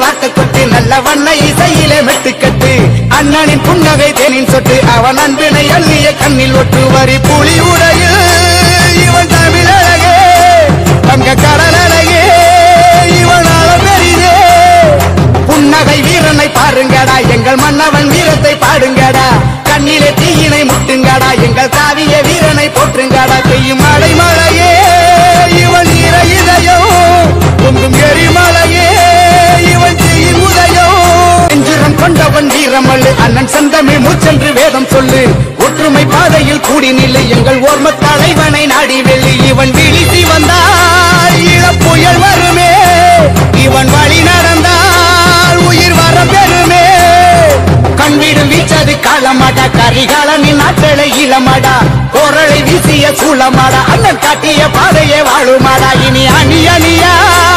வார்த்தை கொட்டு நல்ல வண்ண இசையிலே மெட்டுக்கட்டு அண்ணனின் புன்னகை தேனின் சொட்டு அவன் அன்பினை அள்ளிய கண்ணில் ஒட்டு வரி புலி உடையில் இவன் தமிழழகே தங்க கடலழகே இவனால பெரிதே புன்னகை வீரனை பாருங்கடா எங்கள் மன்னவன் வீரத்தை பாடுங்கடா கண்ணிலே தீயினை முட்டுங்கடா எங்கள் காவிய வீரனை போற்றுங்கடா பெய்யும் மழை மழையே இவன் ஈர இதயம் பொங்கும் எரிமலையே இவன் செய்யும் உதயம் நெஞ்சுரம் கொண்டவன் வீரமல்லு அண்ணன் சந்தமிழ் மூச்சென்று வேதம் சொல்லு ஒற்றுமை பாதையில் கூடி நில்லு எங்கள் ஓர்ம தலைவனை நாடி வெள்ளி இவன் விழித்தி வந்தால் இளப்புயல் வருமே இவன் வழி நடந்தால் உயிர் வர பெறுமே கண் வீடு வீச்சது காலமாடா கரிகாலனின் நாட்களை இளமாடா குரலை வீசிய சூளமாடா அண்ணன் காட்டிய பாதையே வாழுமாடா இனி அணி அணியா